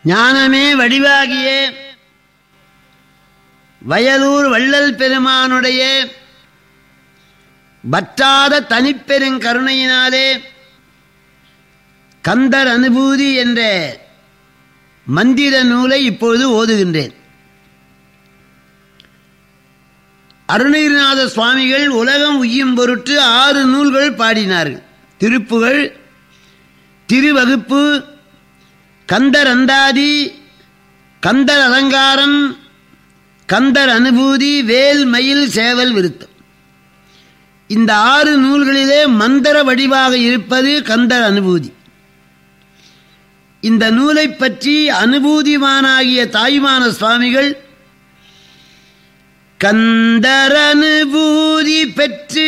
ஞானமே வடிவாகிய வயலூர் வள்ளல் பெருமானுடைய வற்றாத தனிப்பெருங்கருணையினாலே கந்தர் அனுபூதி என்ற மந்திர நூலை இப்பொழுது ஓதுகின்றேன் அருணகிரிநாத சுவாமிகள் உலகம் உய்யும் பொருட்டு ஆறு நூல்கள் பாடினார்கள் திருப்புகள் திருவகுப்பு கந்தர் அந்தாதி கந்தர் அலங்காரம் கந்தர் அனுபூதி வேல் மயில் சேவல் விருத்தம் இந்த ஆறு நூல்களிலே மந்திர வடிவாக இருப்பது கந்தர் அனுபூதி இந்த நூலை பற்றி அனுபூதிமானாகிய தாய்மான சுவாமிகள் கந்தர் அனுபூதி பெற்று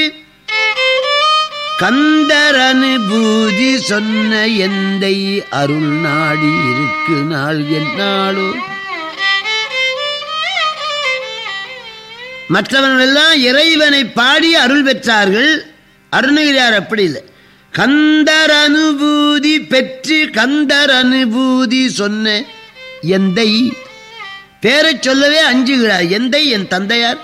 கந்தர் அனுபூதி சொன்ன எந்தை அருள் நாடி இருக்கு நாள் என்னாளோ மற்றவர்கள் எல்லாம் இறைவனை பாடி அருள் பெற்றார்கள் அருணகிரியார் அப்படி இல்லை கந்தர் அனுபூதி பெற்று கந்தர் அனுபூதி சொன்ன எந்தை பேரை சொல்லவே அஞ்சுகிறார் எந்தை என் தந்தையார்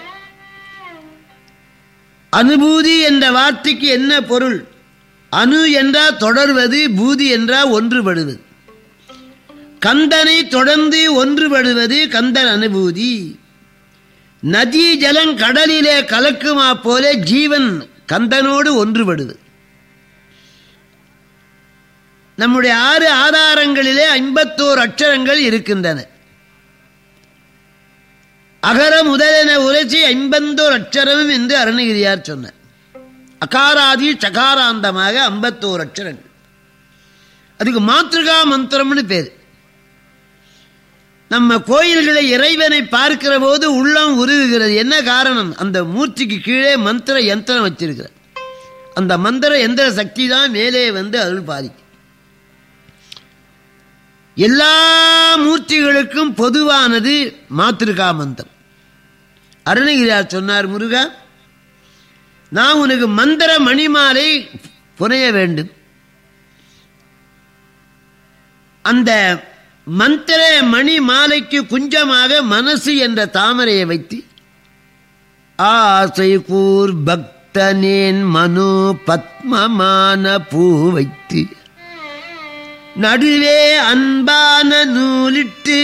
அனுபூதி என்ற வார்த்தைக்கு என்ன பொருள் அணு என்றால் தொடர்வது பூதி என்றால் ஒன்றுபடுவது கந்தனை தொடர்ந்து ஒன்றுபடுவது கந்தன் அனுபூதி நதி ஜலம் கடலிலே கலக்குமா போல ஜீவன் கந்தனோடு ஒன்றுபடுவது நம்முடைய ஆறு ஆதாரங்களிலே ஐம்பத்தோரு அக்ஷரங்கள் இருக்கின்றன அகர முதலென உரைச்சி ஐம்பத்தோர் அக்ஷரம் என்று அருணகிரியார் சொன்னார் அகாராதி சகாராந்தமாக ஐம்பத்தோரு அக்ஷரங்கள் அதுக்கு மாத்ருகா மந்திரம்னு பேர் நம்ம கோயில்களை இறைவனை பார்க்கிற போது உள்ளம் உருகுகிறது என்ன காரணம் அந்த மூர்த்திக்கு கீழே மந்திர யந்திரம் வச்சிருக்கிறார் அந்த மந்திர எந்திர சக்தி தான் மேலே வந்து அருள் பாதிக்கும் எல்லா மூர்த்திகளுக்கும் பொதுவானது மாத்திருக்கா மந்திரம் அருணகிரியார் சொன்னார் முருகா நான் உனக்கு மந்திர மணிமாலை புனைய வேண்டும் அந்த மந்திர மணி மாலைக்கு குஞ்சமாக மனசு என்ற தாமரையை வைத்து ஆசை கூர் பக்தனேன் மனு பத்மமான பூ வைத்து நடுவே அன்பான நூலிட்டு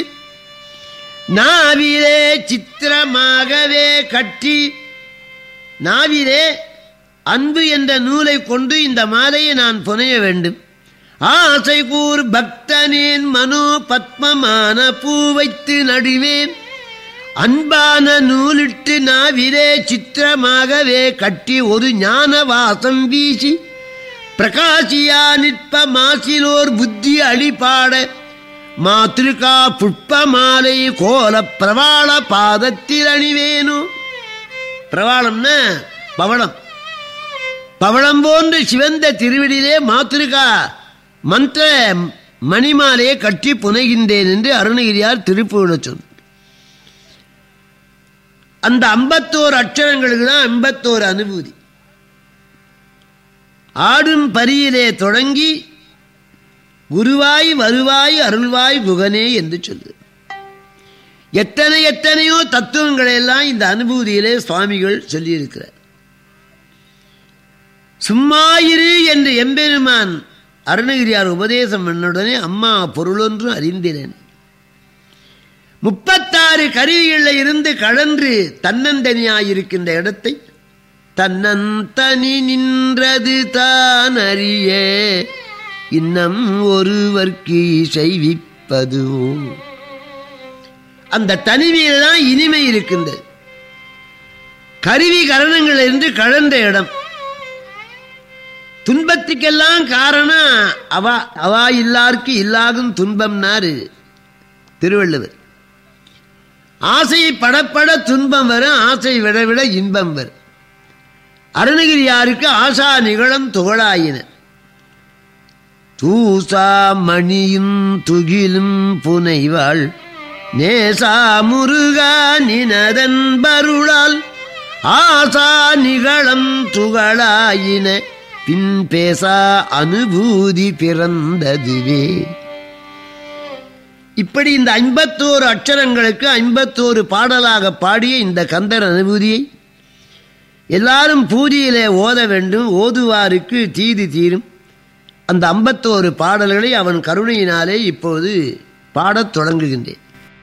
நாவிலே சித்திரமாகவே கட்டி நாவிலே அன்பு என்ற நூலை கொண்டு இந்த மாலையை நான் புனைய வேண்டும் ஆசை கூர் பக்தனேன் மனோ பத்மமான பூ வைத்து நடுவேன் அன்பான நூலிட்டு நாவிலே சித்திரமாகவே கட்டி ஒரு ஞான வாசம் வீசி பிரகாசியா நிற்ப மாசிலோர் புத்தி அழிபாட மாத்திருக்கா புஷ்ப மாலை கோல பிரவாள பாதத்தில் அணிவேனு பிரவாளம்னா பவளம் பவளம் போன்று சிவந்த திருவிடியிலே மாத்திருக்கா மந்திர மணிமாலையை கட்டி புனைகின்றேன் என்று அருணகிரியார் திருப்பூர சொன்னார் அந்த ஐம்பத்தோரு அக்ஷரங்களுக்கு தான் ஐம்பத்தோரு அனுபூதி ஆடும் பரியிலே தொடங்கி குருவாய் வருவாய் அருள்வாய் குகனே என்று சொல்லு எத்தனை எத்தனையோ தத்துவங்களை எல்லாம் இந்த அனுபூதியிலே சுவாமிகள் சொல்லியிருக்கிறார் சும்மாயிரு என்று எம்பெருமான் அருணகிரியார் உபதேசம் பண்ணுடனே அம்மா பொருளொன்றும் அறிந்தினேன் முப்பத்தாறு கருவிகளில் இருந்து கழன்று தன்னந்தனியாயிருக்கின்ற இடத்தை தன்னந்தனி நின்றது தான் அறிய இன்னம் ஒருவர்க்கு செய்விப்பதுவோ அந்த தனிமையில் தான் இனிமை இருக்கின்றது கருவி கரணங்கள் இருந்து கழன்ற இடம் துன்பத்துக்கெல்லாம் காரணம் அவா அவா இல்லாருக்கு இல்லாகும் துன்பம்னாரு திருவள்ளுவர் ஆசை படப்பட துன்பம் வரும் ஆசை விட விட இன்பம் வரும் அருணகிரியாருக்கு ஆசா நிகழம் துகளாயின தூசா மணியும் துகிலும் புனைவாள் நேசா முருகா நினதன் பருளால் ஆசா நிகழம் துகளாயின பின் பேசா அனுபூதி பிறந்ததுவே இப்படி இந்த ஐம்பத்தோரு அக்ஷரங்களுக்கு ஐம்பத்தோரு பாடலாக பாடிய இந்த கந்தர் அனுபூதியை எல்லாரும் பூஜையிலே ஓத வேண்டும் ஓதுவாருக்கு தீது தீரும் அந்த ஐம்பத்தோரு பாடல்களை அவன் கருணையினாலே இப்போது பாடத் தொடங்குகின்றேன்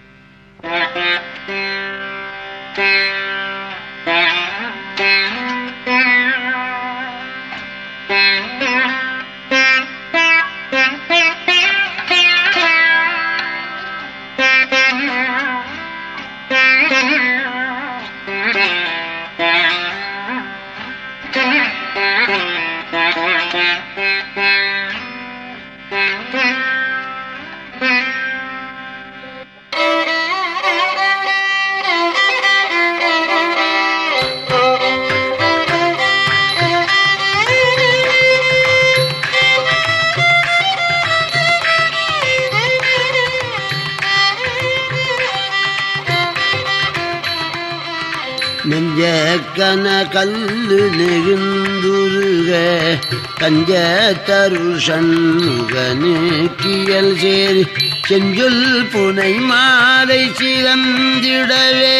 நெஞ்ச கன கல்லு நெகுந்துருக கஞ்ச தரு சண்முகனுக்கியல் சேரி செஞ்சொல் புனை மாலை சிறந்திடவே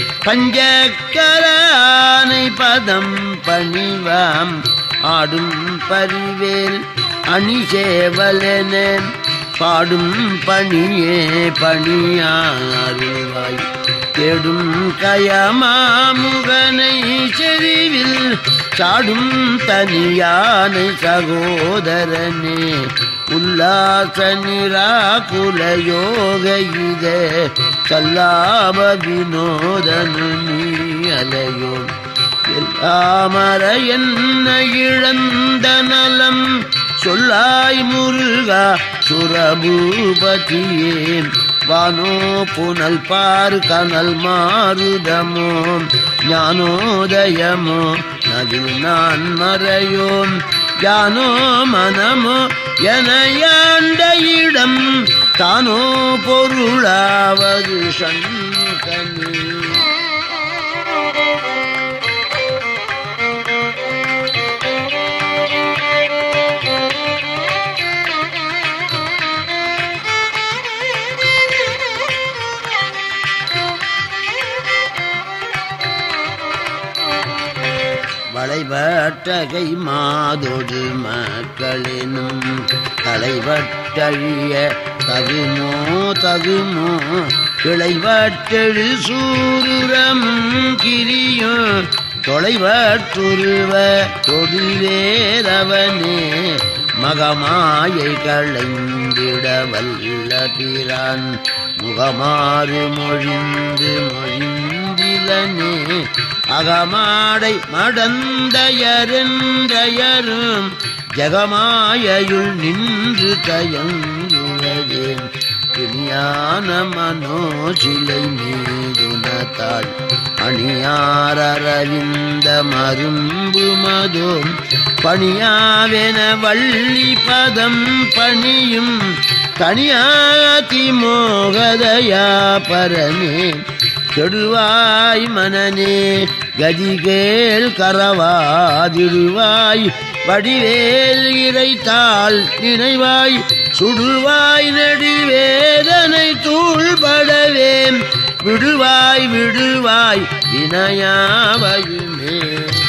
பஞ்சக்கரானை பதம் பணிவாம் ஆடும் பரிவேல் அணி சேவலென பாடும் பணியே பணியாருவாய் தேடும் கயமாமுகனை செறிவில் சாடும் தனியானை சகோதரனே உல்லாச நிராகுல யோக இத சல்லாப வினோதனு நீ அலையோ எல்லாமர என்ன இழந்த நலம் சொல்லாய் முருகா சுரபூபதியே வானோ புனல் பார் கனல் மாறுதமோ ஞானோதயமோ நதில் நான் மறையோம் யானோ மனமோ என யாண்ட இடம் தானோ பொருளாவது சண்முகனே வளைவட்டகை மாதொடு மக்களினும் தலைவட்டழிய தகுமோ தகுமோ கிளைவட்டெழு சூருரமும் கிரியோ தொலைவற்றுருவ தொடுவேரவனே மகமாயை களைந்திட வல்ல பிரான் முகமாறு மொழிந்து மொழிந்திலனே அகமாடை மடந்தயரென்றயரும் ஜகமாயுள் நின்று தயங்குவதேன் பிணியான மனோசிலை மீதுனத்தாள் அணியாரவிந்த மரும்பு மதோ பணியாவென வள்ளி பதம் பணியும் தனியாதி மோகதயா பரமே கெடுவாய் மனநே கதிகேள் கரவாதிடுவாய் வடிவேல் இறைத்தாள் நினைவாய் சுடுவாய் நெடுவேதனை தூள்படவே விடுவாய் விடுவாய் வினயாவையுமே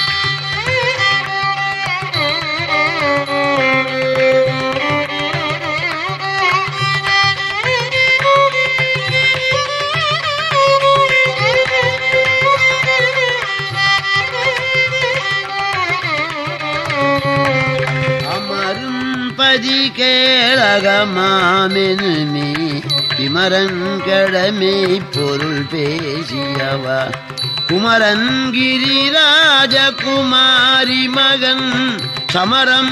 அமரும் பதி கேளகமாமெனுமே விமரங்கடமே பொருள் பேசியவா குமரன் கிரிராஜகுமாரி மகன் சமரம்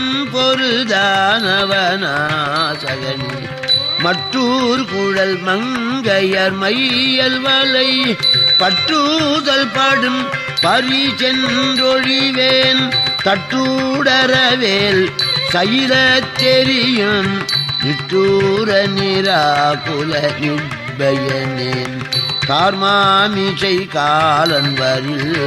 பொருதானவனாசகனி மற்றூர் குழல் மங்கையர் மையல் வலை பற்றூதல் படும் பரி சென்றொழிவேன் தட்டூடரவேல் சைலத் தெரியும் நிட்டூர நிராகுல நிர்பயனேன் கார்மாமிசை காலன் வரில்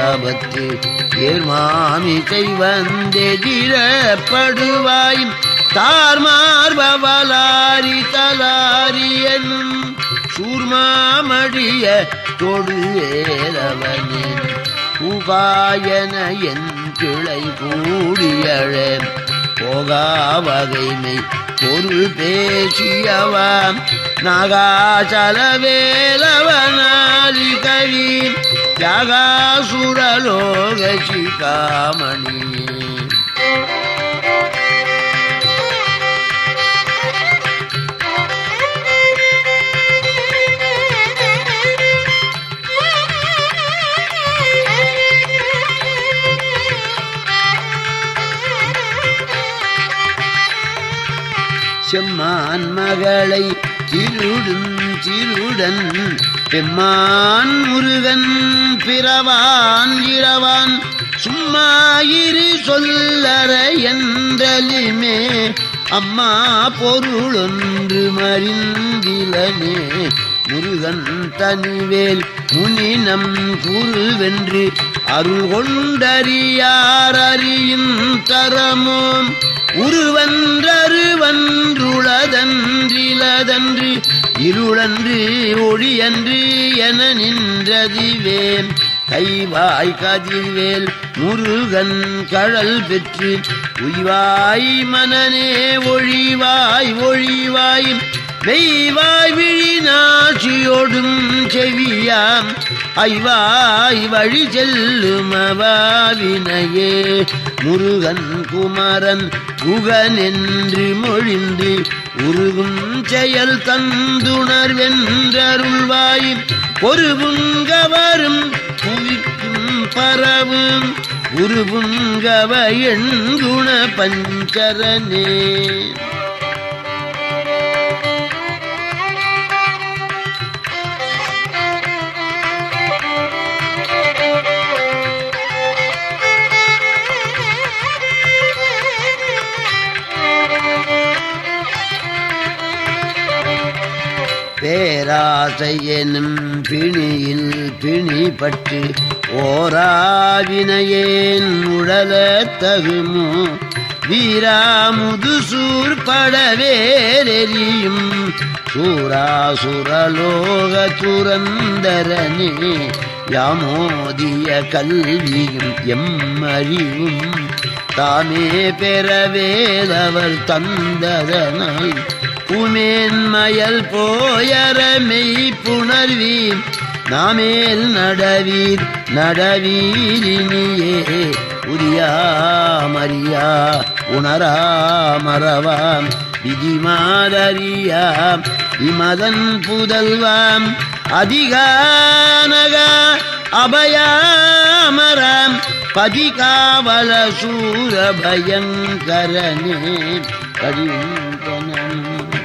கலபத்து ஏர்மாமிசை வந்தெதிரப்படுவாய் தார்மார் பவலாரி தலாரி என்னும் சூர்மாமடிய தொடு ஏறவனே பூகாயன என் கிளை கூடியழ போகா வகைமை பொருள் பேசியவாம் நாகாசலவேலவனாலி கவி ஜகாசுரலோக சிகாமணி செம்மான் மகளை திருடும் திருடன் பெம்மான் முருகன் பிறவான் இரவான் சும்மாயிரு சொல்லற என்றலிமே அம்மா பொருளொன்று மறிந்திலனே முருகன் தனிவேல் முனினம் குருவென்று அருள் கொண்டறியார் அறியும் தரமோம் உருவன்றருவன்றுளதன்றிலதன்று இருளன்று ஒளியன்று என நின்றதிவேன் கைவாய் கதிர்வேல் முருகன் கழல் பெற்று உய்வாய் மனநே ஒழிவாய் ஒழிவாய் மெய்வாய் விழி நாட்சியோடும் செவியாம் ஐவாய் வழி செல்லுமவாவினையே முருகன் குமரன் குகன் என்று மொழிந்து உருகும் செயல் தந்துணர்வென்றருள்வாய் பொறுவுங்கவரும் புவிக்கும் பரவும் உருவுங்கவ எண்குண பஞ்சரனே பேராசை எனும் பிணியில் பிணிப்பட்டு ஓராவினையேன் உழல தகுமோ வீராமுது சூர்படவேரெறியும் சூராசுரலோக துரந்தரனே யாமோதிய கல்வியும் எம்மறிவும் தாமே பெறவேதவர் தந்ததனால் உமேன்மயல் போயரமை புணர்வி நாமேல் நடவீர் நடவீரினியே உரியாமறியா உணராமறவாம் விதிமாதறியாம் விமதன் புதல்வாம் அதிகானக அபயாமராம் பதிகாவல சூர பயங்கரனே கடிந்தனம்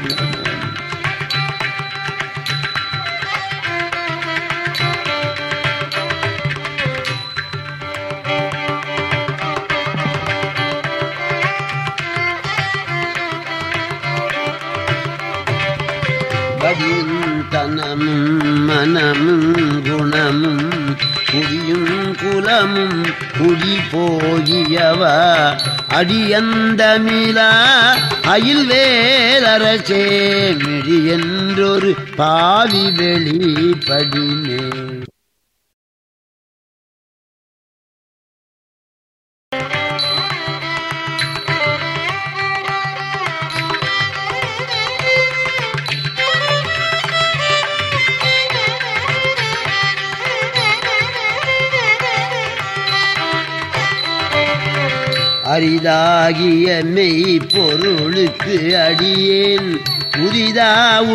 பதில் தனமும் மனமும் குணமும் குடியும் குலமும் குடி போகியவா அடியந்தமிலா அயில் வேலரசே மிடி என்றொரு பாவி வெளிப்படினே அரிதாகிய மெய் பொருளுக்கு அடியேன் புதிதா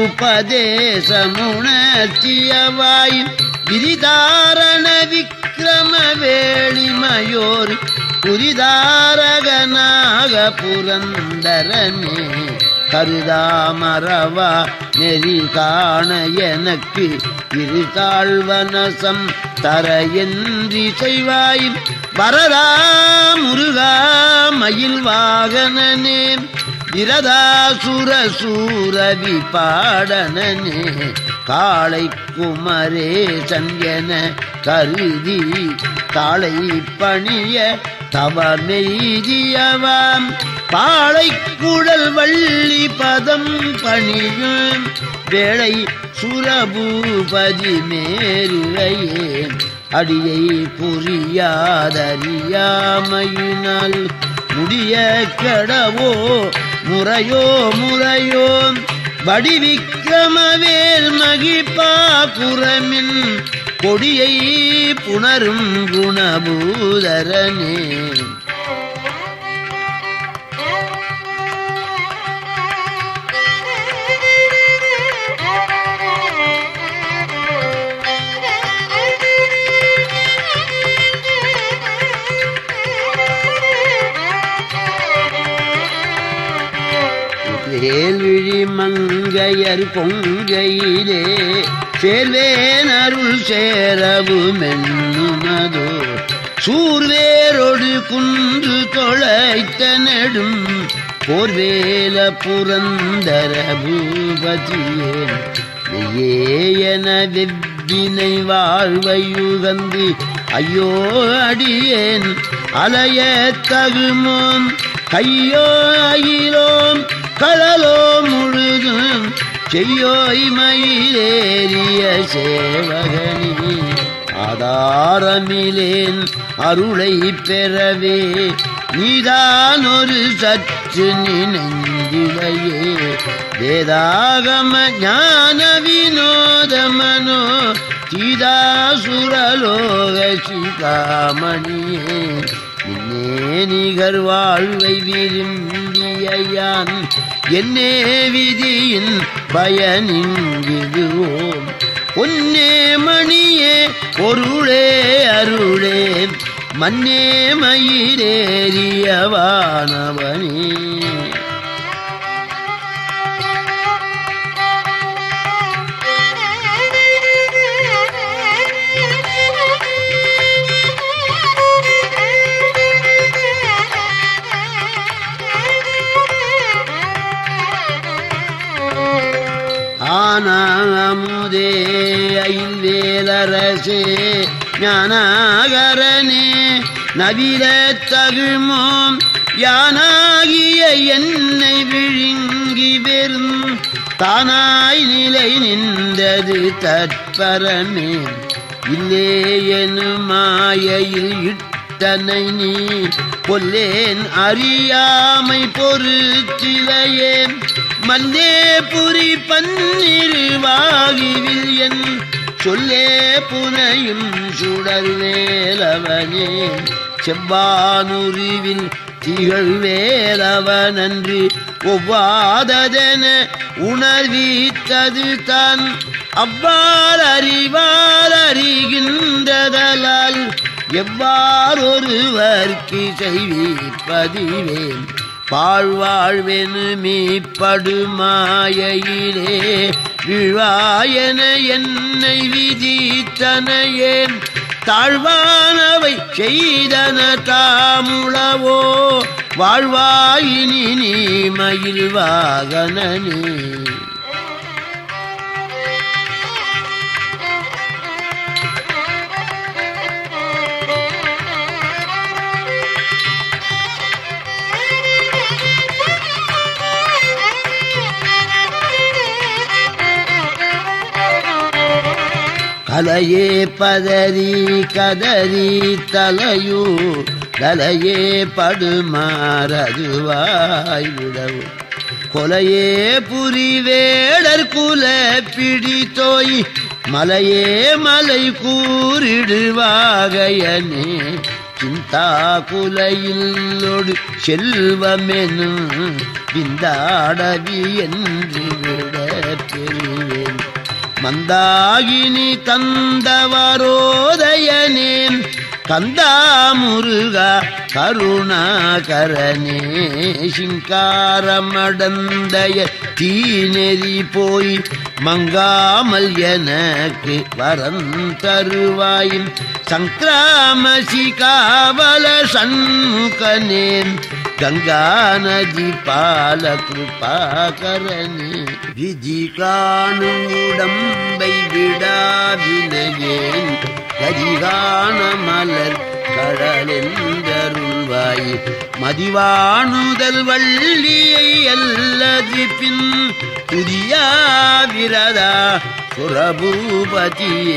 உபதேசமுணர்த்தியவாய் விதிதாரண விக்கிரம வேளிமையோர் புரிதாரகனாக புரந்தரனே கருதாமரவா நெறி காண எனக்கு இருதாழ்வனசம் தர என்றி செய்வாய் வரதா முருகா மயில் வாகனனே விரதாசுர சூரவி பாடனனே காளை குமரே சஞ்சன கருதி தாளை பணிய தவ மெய்தியவாம் பாளை குழல் வள்ளி பதம் பணியும் வேளை சுரபூபதி மேருவையே அடியை புரியாதறியாமையினால் முடிய கெடவோ முறையோ முறையோ வடிவிக்கிரமவேல் மகிப்பா புறமின் கொடியை புணரும் குணபூதரனே வேல்விழி மங்கையர் பொங்கையிலே சேர்வேன் அருள் சேரவுமென்னுமதோ சூர்வேரொடு குன்று தொலைத்த நெடும் போர்வேல புரந்தர பூபதியே என வெவ்வினை வாழ்வையுகந்து ஐயோ அடியேன் அலைய தகுமோம் கையோ அயிலோம் கடலோ முழுதும் செய்யோய் மயிலேறிய சேவகனி ஆதாரமிலேன் அருளை பெறவே நீதான் ஒரு சற்று நினைந்திலையே வேதாகம ஞான வினோதமனோ சீதாசுரலோக சிகாமணியே இன்னே நிகர் வாழ்வை விரும்பியான் என்னே விதியின் பயனிங்குவோம் பொன்னே மணியே பொருளே அருளே மன்னே மயிரேறியவானவனே ஆனாமுதே ஐவேலரசே ஞானாகரனே நவில தகுமோம் யானாகிய என்னை விழுங்கி வெறும் தானாய் நிலை நின்றது தற்பரமே இல்லே எனும் மாயையில் இட்டனை நீ கொல்லேன் அறியாமை பொறுத்திலையேன் மன்னே புரி பன்னிருவாகிவில் என் சொல்லே புனையும் சுடர்வேலவனே செவ்வானுரிவில் திகழ்வேலவனன்று ஒவ்வாததென உணர்வித்தது தான் அவ்வாறு அறிவால் அறிகின்றதலால் எவ்வாறொருவர்க்கு செய்விப்பதிவேன் பாழ்வாழ்வெனு மீப்படுமாயிலே விழாயன என்னை விதித்தனையேன் தாழ்வானவை செய்தன தாமுளவோ வாழ்வாயினி நீ மயில் வாகனனே கலையே பதறி கதறி தலையோ தலையே படுமாறதுவாய் விடவு கொலையே புரிவேடர் குல பிடித்தோய் மலையே மலை கூறிடுவாகையனே சிந்தா குலையில்லோடு செல்வமெனும் விந்தாடவி என்று விட பெறுவேன் மந்தாகினி தந்தவரோதயனேன் கந்தா முருகா கருணாகரனே சிங்காரமடந்தய தீநெறி போய் மங்காமல் எனக்கு வரம் தருவாயின் சங்கிராமசி காவல சண்முகனேன் கங்கா நதி பால கிருபாகரனே விதி காணும் உடம்பை விடாவினையேன் கதிகான மலர் கடலெந்தருள்வ புரிவாய் மதிவானுதல் வள்ளியை அல்லது பின் புதியா விரதா சுரபூபதியே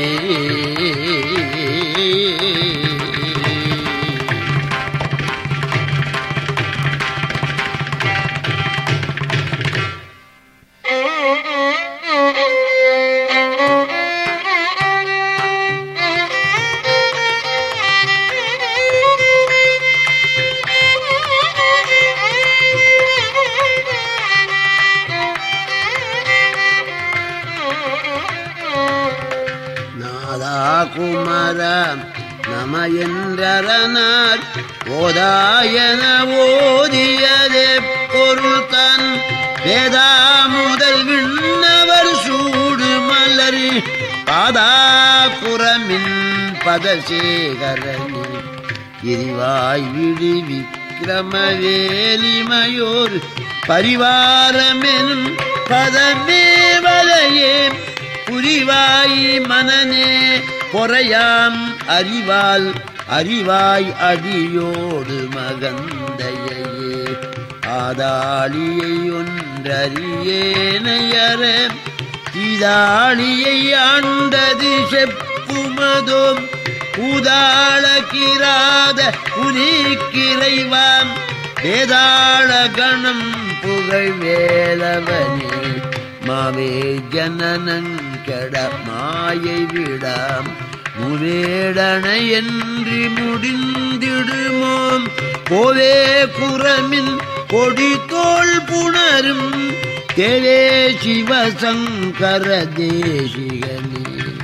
நாதா குமர நம என்றரனார் ஓதாயன ஓதியதே பொருள் தன் வேதா முதல் விண்ணவர் சூடு மலரி பாதாபுரமின் பதசேகரணி எரிவாய் விழி விக்கிரமவேலிமையோர் பரிவாரமெனும் பதமே வலையே புரிவாய் மனநே பொறையாம் அறிவால் அறிவாய் அடியோடு மகந்தையே ஆதாளியை ஒன்றறியேனையற தீதாளியை ஆண்டது செப்புமதோம் பூதாள கிராத புலிக்கிரைவாம் வேதாள கணம் புகழ் வேலவனே மாவே ஜனனங்கட மாயை விடாம் முவேடனை என்று முடிந்திடுமோம் கோவே குரமின் கொடி தோல் புணரும் தேவே சிவசங்கர தேசிகனே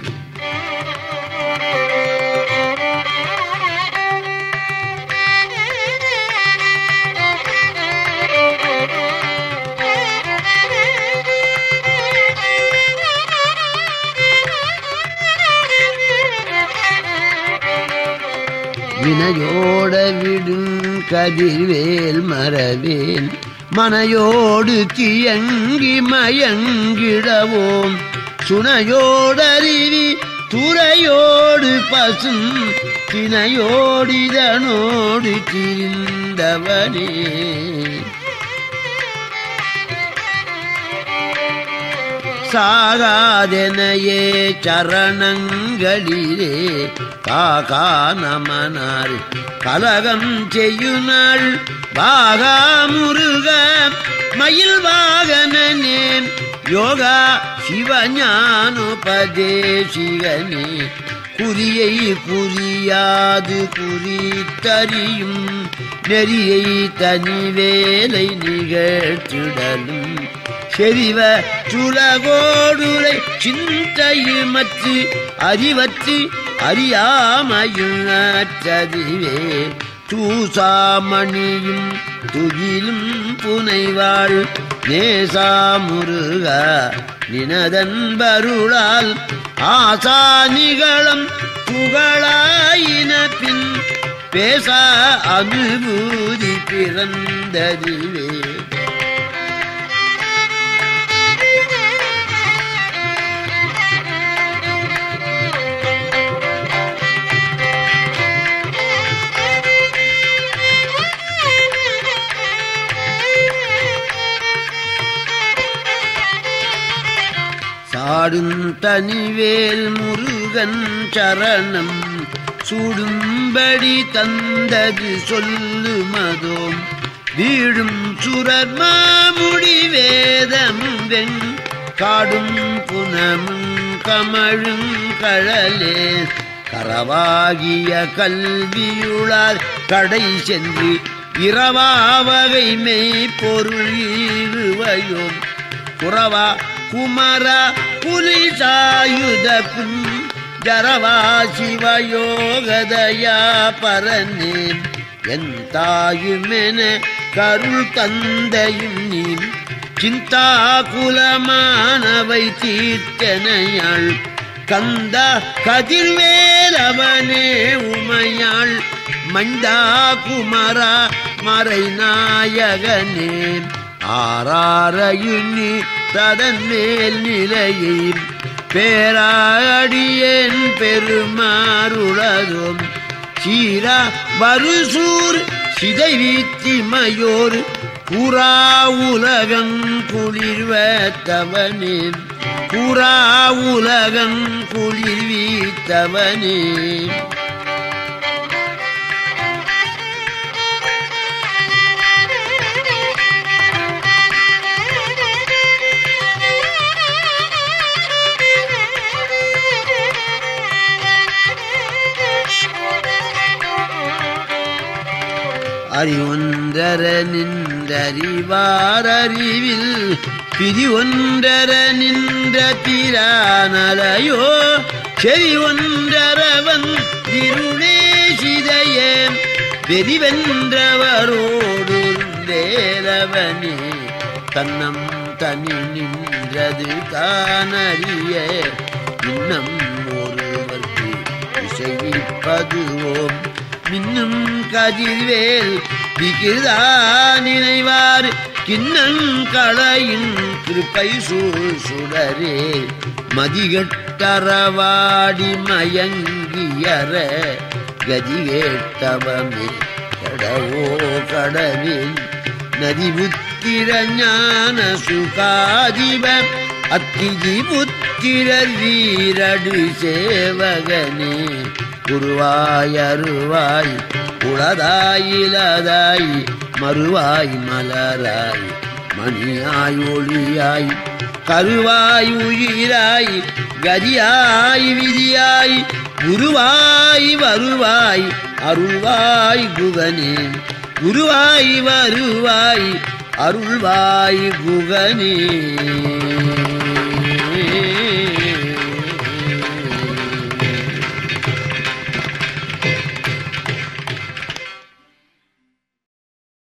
வினையோட விடும் கதிர்வேல் மரவேல் மனையோடு தியங்கி மயங்கிடவோம் சுனையோடறிவி துறையோடு பசும் தினையோடிதனோடு திரிந்தவனே சாகாதெனையே சரணங்களிலே காகா நமனார் கலகம் செய்யுநாள் பாகா முருக மயில் வாகனேன் யோகா சிவஞானோபதேசிகனே குறியை புரியாது குறித்தறியும் நெறியை தனிவேலை நிகழ்த்திடலும் செறிவ சுலகோடுரை சிந்தையுமற்று அறிவற்று அறியாமையுணற்றதிவே தூசாமணியும் துகிலும் புனைவாள் நேசாமுருக நினதன்பருளால் ஆசானிகளம் புகழாயின பின் பேசா அனுபூதி பிறந்ததிவே சாடும் தனிவேல் முருகன் சரணம் சூடும்படி தந்தது சொல்லு மதோம் வீழும் சுரர் மாமுடி வேதம் வெண் காடும் புனமும் கமழும் கழலே கரவாகிய கல்வியுளார் கடை சென்று இரவாவகை மெய் பொருள் ஈருவையோம் புறவா குமர புலிசாயுத புன் ஜரவா சிவயோகதயா பரனே என் தாயுமென கருள் தந்தையும் நீ சிந்தா குலமானவை தீர்த்தனையாள் கந்த கதிர்வேலவனே உமையாள் மண்டா குமரா மறை நாயகனே ஆறாரையுன்னி ததன் மேல் நிலையை பேராடியேன் பெருமாறுளதும் சீரா வருசூர் சிதை வீத்திமையோர் கூறா உலகம் குளிர்வத்தவனே கூறா உலகம் குளிர்வீத்தவனே அறிவொன்றர நின்றறிவாரறிவில் பிரி ஒன்றர நின்ற பிரானலையோ செவி ஒன்றரவன் திருளே சிதைய வெறிவென்றவரோடு வேலவனே தன்னம் தனி நின்றது தானறிய இன்னம் ஒருவர்க்கு இசைப்பதுவோம் மின்னும் கதிர்வேல் விகிதா நினைவார் கிண்ணம் களையின் கிருப்பை சூழ் சுடரே மதிகட்டரவாடி மயங்கியற கதி கேட்டவமே கடவோ கடவேன் நதி புத்திர ஞான சுகாதிப அத்திஜி புத்திரர் வீரடு சேவகனே குருவாய் அருவாய் உளதாயிலதாய் மறுவாய் மலராய் மணியாய் ஒளியாய் கருவாய் உயிராய் கதியாய் விதியாய் குருவாய் வருவாய் அருள்வாய் குகனே குருவாய் வருவாய் அருள்வாய் குகனே